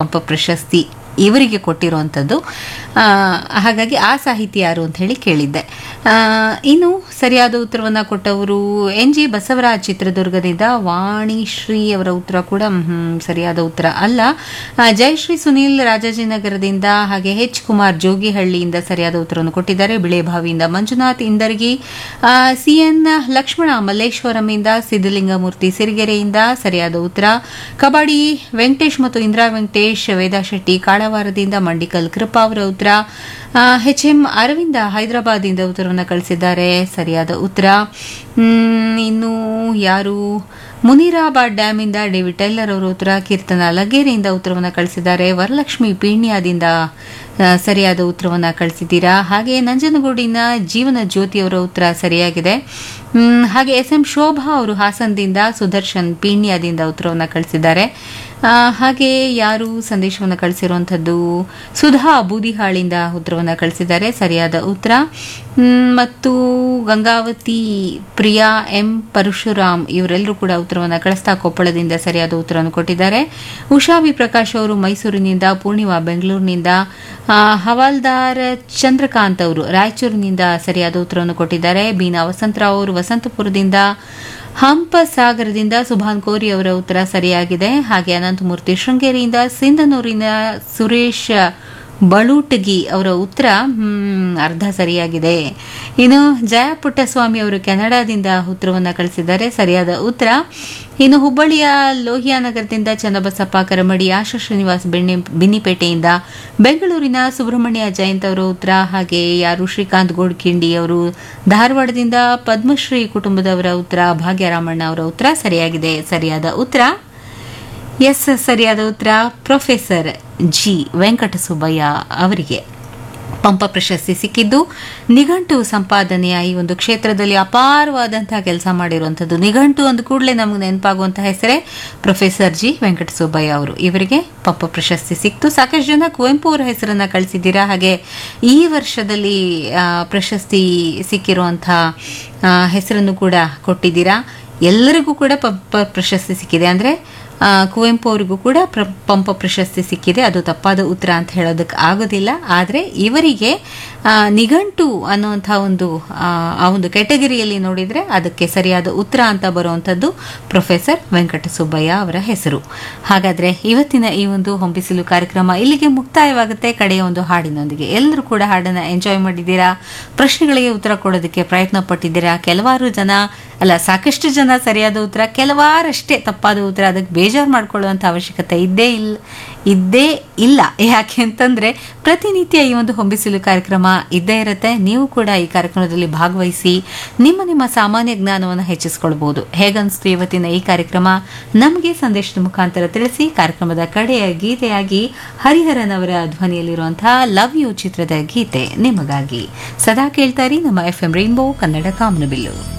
ಪಂಪ ಪ್ರಶಸ್ತಿ ಇವರಿಗೆ ಕೊಟ್ಟಿರುವಂಥದ್ದು ಆ, ಹಾಗಾಗಿ ಆ ಸಾಹಿತಿ ಯಾರು ಅಂತ ಹೇಳಿ ಕೇಳಿದ್ದೆ ಆ, ಇನ್ನು ಸರಿಯಾದ ಉತ್ತರವನ್ನು ಕೊಟ್ಟವರು ಎನ್ ಜಿ ಬಸವರಾಜ್ ಚಿತ್ರದುರ್ಗದಿಂದ ವಾಣಿಶ್ರೀ ಅವರ ಉತ್ತರ ಕೂಡ ಹ್ಮ್, ಸರಿಯಾದ ಉತ್ತರ ಅಲ್ಲ ಆ, ಜಯಶ್ರೀ ಸುನೀಲ್ ರಾಜಾಜಿನಗರದಿಂದ ಹಾಗೆ ಎಚ್ ಕುಮಾರ್ ಜೋಗಿಹಳ್ಳಿಯಿಂದ ಸರಿಯಾದ ಉತ್ತರವನ್ನು ಕೊಟ್ಟಿದ್ದಾರೆ ಬಿಳೆಬಾವಿಯಿಂದ ಮಂಜುನಾಥ್ ಇಂದರ್ಗಿ ಸಿ ಎನ್ ಲಕ್ಷ್ಮಣ ಮಲ್ಲೇಶ್ವರಂಯಿಂದ ಸಿದ್ದಲಿಂಗಮೂರ್ತಿ ಸಿರಿಗೆರೆಯಿಂದ ಸರಿಯಾದ ಉತ್ತರ ಕಬಡ್ಡಿ ವೆಂಕಟೇಶ್ ಮತ್ತು ಇಂದಿರಾ ವೆಂಕಟೇಶ್ ವೇದಾ ಶೆಟ್ಟಿ ಕಾಳವಾರದಿಂದ ಮಂಡಿಕಲ್ ಕೃಪಾ ಅವರ ಉತ್ತರ ಎಚ್ ಎಂ ಅರವಿಂದ ಹೈದರಾಬಾದಿಂದ ಉತ್ತರವನ್ನು ಕಳಿಸಿದ್ದಾರೆ ಸರಿಯಾದ ಉತ್ತರ ಮ್, ಇನ್ನು ಯಾರು ಮುನಿರಾಬಾದ್ ಡ್ಯಾಮಿಂದ ಡೇವಿಡ್ ಟೈಲರ್ ಅವರ ಉತ್ತರ ಕೀರ್ತನ ಲಗೇರಿಯಿಂದ ಉತ್ತರವನ್ನು ಕಳಿಸಿದ್ದಾರೆ ವರಲಕ್ಷ್ಮಿ ಪೀಣ್ಯದಿಂದ ಆ, ಸರಿಯಾದ ಉತ್ತರವನ್ನು ಕಳಿಸಿದ್ದೀರಾ ಹಾಗೆ ನಂಜನಗೂಡಿನ ಜೀವನ ಜ್ಯೋತಿ ಅವರ ಉತ್ತರ ಸರಿಯಾಗಿದೆ ಮ್, ಹಾಗೆ ಎಸ್ ಎಂ ಶೋಭಾ ಅವರು ಹಾಸನದಿಂದ ಸುದರ್ಶನ್ ಪೀಣ್ಯದಿಂದ ಉತ್ತರವನ್ನು ಕಳಿಸಿದ್ದಾರೆ ಆ, ಹಾಗೆ ಯಾರು ಸಂದೇಶವನ್ನು ಕಳಿಸಿರುವಂಥದ್ದು ಸುಧಾ ಬೂದಿಹಾಳಿಂದ ಉತ್ತರವನ್ನು ಕಳಿಸಿದ್ದಾರೆ ಸರಿಯಾದ ಉತ್ತರ ಮ್, ಮತ್ತು ಗಂಗಾವತಿ ಪ್ರಿಯಾ ಎಂ ಪರಶುರಾಮ್ ಇವರೆಲ್ಲರೂ ಕೂಡ ಉತ್ತರವನ್ನು ಕಳಿಸ್ತಾ ಕೊಪ್ಪಳದಿಂದ ಸರಿಯಾದ ಉತ್ತರವನ್ನು ಕೊಟ್ಟಿದ್ದಾರೆ ಉಷಾ ವಿ ಪ್ರಕಾಶ್ ಅವರು ಮೈಸೂರಿನಿಂದ ಪೂರ್ಣಿಮಾ ಬೆಂಗಳೂರಿನಿಂದ ಆ, ಹವಾಲ್ದಾರ್ ಚಂದ್ರಕಾಂತ್ ಅವರು ರಾಯಚೂರಿನಿಂದ ಸರಿಯಾದ ಉತ್ತರವನ್ನು ಕೊಟ್ಟಿದ್ದಾರೆ ಬೀನಾ ವಸಂತರಾವ್ ಅವರು ವಸಂತಪುರದಿಂದ ಹಂಪಸಾಗರದಿಂದ ಸುಭಾನ್ ಕೋರಿ ಅವರ ಉತ್ತರ ಸರಿಯಾಗಿದೆ ಹಾಗೆ ಅನಂತಮೂರ್ತಿ ಶೃಂಗೇರಿಯಿಂದ ಸಿಂಧನೂರಿನ ಸುರೇಶ್ ಬಳುಟಗಿ ಅವರ ಉತ್ತರ ಹ್ಮ್, ಅರ್ಧ ಸರಿಯಾಗಿದೆ ಇನ್ನು ಜಯ ಪುಟ್ಟಸ್ವಾಮಿ ಅವರು ಕೆನಡಾದಿಂದ ಉತ್ತರವನ್ನು ಕಳಿಸಿದ್ದಾರೆ ಸರಿಯಾದ ಉತ್ತರ ಇನ್ನು ಹುಬ್ಬಳ್ಳಿಯ ಲೋಹಿಯಾ ನಗರದಿಂದ ಚನ್ನಬಸಪ್ಪ ಕರಮಡಿ ಆಶಾ ಶ್ರೀನಿವಾಸ್ ಬೆಣ್ಣೆ ಬಿನ್ನಿಪೇಟೆಯಿಂದ ಬೆಂಗಳೂರಿನ ಸುಬ್ರಹ್ಮಣ್ಯ ಜಯಂತ್ ಅವರ ಉತ್ತರ ಹಾಗೆ ಯಾರು ಶ್ರೀಕಾಂತ್ ಗೋಡ್ಕಿಂಡಿ ಅವರು ಧಾರವಾಡದಿಂದ ಪದ್ಮಶ್ರೀ ಕುಟುಂಬದವರ ಉತ್ತರ ಭಾಗ್ಯರಾಮಣ್ಣ ಅವರ ಉತ್ತರ ಸರಿಯಾಗಿದೆ ಸರಿಯಾದ ಉತ್ತರ ಎಸ್ ಸರಿಯಾದ ಉತ್ತರ ಪ್ರೊಫೆಸರ್ ಜಿ ವೆಂಕಟಸುಬ್ಬಯ್ಯ ಅವರಿಗೆ ಪಂಪ ಪ್ರಶಸ್ತಿ ಸಿಕ್ಕಿದ್ದು ನಿಘಂಟು ಸಂಪಾದನೆಯ ಈ ಒಂದು ಕ್ಷೇತ್ರದಲ್ಲಿ ಅಪಾರವಾದಂತಹ ಕೆಲಸ ಮಾಡಿರುವಂಥದ್ದು ನಿಘಂಟು ಅಂದ ಕೂಡಲೇ ನಮಗೆ ನೆನಪಾಗುವಂತಹ ಹೆಸರೇ ಪ್ರೊಫೆಸರ್ ಜಿ ವೆಂಕಟಸುಬ್ಬಯ್ಯ ಅವರು ಇವರಿಗೆ ಪಂಪ ಪ್ರಶಸ್ತಿ ಸಿಕ್ತು ಸಾಕಷ್ಟು ಜನ ಕುವೆಂಪು ಅವರ ಹೆಸರನ್ನ ಕಳಿಸಿದ್ದೀರಾ ಹಾಗೆ ಈ ವರ್ಷದಲ್ಲಿ ಆ, ಪ್ರಶಸ್ತಿ ಸಿಕ್ಕಿರುವಂತಹ ಆ, ಹೆಸರನ್ನು ಕೂಡ ಕೊಟ್ಟಿದ್ದೀರಾ ಎಲ್ಲರಿಗೂ ಕೂಡ ಪಂಪ ಪ್ರಶಸ್ತಿ ಸಿಕ್ಕಿದೆ ಅಂದರೆ ಆ, ಕುವೆಂಪು ಅವರಿಗೂ ಕೂಡ ಪ್ರ ಪಂಪ ಪ್ರಶಸ್ತಿ ಸಿಕ್ಕಿದೆ ಅದು ತಪ್ಪಾದ ಉತ್ತರ ಅಂತ ಹೇಳೋದಕ್ಕೆ ಆಗೋದಿಲ್ಲ ಆದರೆ ಇವರಿಗೆ ಆ, ನಿಘಂಟು ಅನ್ನುವಂಥ ಒಂದು ಆ, ಆ ಒಂದು ಕೆಟಗರಿಯಲ್ಲಿ ನೋಡಿದರೆ ಅದಕ್ಕೆ ಸರಿಯಾದ ಉತ್ತರ ಅಂತ ಬರುವಂಥದ್ದು ಪ್ರೊಫೆಸರ್ ವೆಂಕಟಸುಬ್ಬಯ್ಯ ಅವರ ಹೆಸರು ಹಾಗಾದರೆ ಇವತ್ತಿನ ಈ ಒಂದು ಹೊಂಬಿಸಿಲು ಕಾರ್ಯಕ್ರಮ ಇಲ್ಲಿಗೆ ಮುಕ್ತಾಯವಾಗುತ್ತೆ ಕಡೆಯ ಒಂದು ಹಾಡಿನೊಂದಿಗೆ ಎಲ್ಲರೂ ಕೂಡ ಹಾಡನ್ನು ಎಂಜಾಯ್ ಮಾಡಿದ್ದೀರಾ ಪ್ರಶ್ನೆಗಳಿಗೆ ಉತ್ತರ ಕೊಡೋದಕ್ಕೆ ಪ್ರಯತ್ನ ಪಟ್ಟಿದ್ದೀರಾ ಕೆಲವಾರು ಜನ ಅಲ್ಲ ಸಾಕಷ್ಟು ಜನ ಸರಿಯಾದ ಉತ್ತರ ಕೆಲವಾರಷ್ಟೇ ತಪ್ಪಾದ ಉತ್ತರ ಅದಕ್ಕೆ ಬೇಜಾರು ಮಾಡ್ಕೊಳ್ಳುವಂಥ ಅವಶ್ಯಕತೆ ಇದ್ದೇ ಇಲ್ಲ ಇದ್ದೇ ಇಲ್ಲ ಯಾಕೆ ಅಂತಂದ್ರೆ ಪ್ರತಿನಿತ್ಯ ಈ ಒಂದು ಹೊಂಬಿಸಿಲು ಕಾರ್ಯಕ್ರಮ ಇದ್ದೇ ಇರುತ್ತೆ ನೀವು ಕೂಡ ಈ ಕಾರ್ಯಕ್ರಮದಲ್ಲಿ ಭಾಗವಹಿಸಿ ನಿಮ್ಮ ನಿಮ್ಮ ಸಾಮಾನ್ಯ ಜ್ಞಾನವನ್ನು ಹೆಚ್ಚಿಸ್ಕೊಳ್ಬಹುದು ಹೇಗನ್ಸ್ತು ಇವತ್ತಿನ ಈ ಕಾರ್ಯಕ್ರಮ ನಮಗೆ ಸಂದೇಶದ ಮುಖಾಂತರ ತಿಳಿಸಿ ಕಾರ್ಯಕ್ರಮದ ಕಡೆಯ ಗೀತೆಯಾಗಿ ಹರಿಹರನ್ ಅವರ ಧ್ವನಿಯಲ್ಲಿರುವಂತಹ ಲವ್ ಯು ಚಿತ್ರದ ಗೀತೆ ನಿಮಗಾಗಿ ಸದಾ ಕೇಳ್ತಾರಿ ನಮ್ಮ ಎಫ್ ಎಂ ರೈನ್ಬೋ ಕನ್ನಡ ಕಾಮನಬಿಲ್ಲು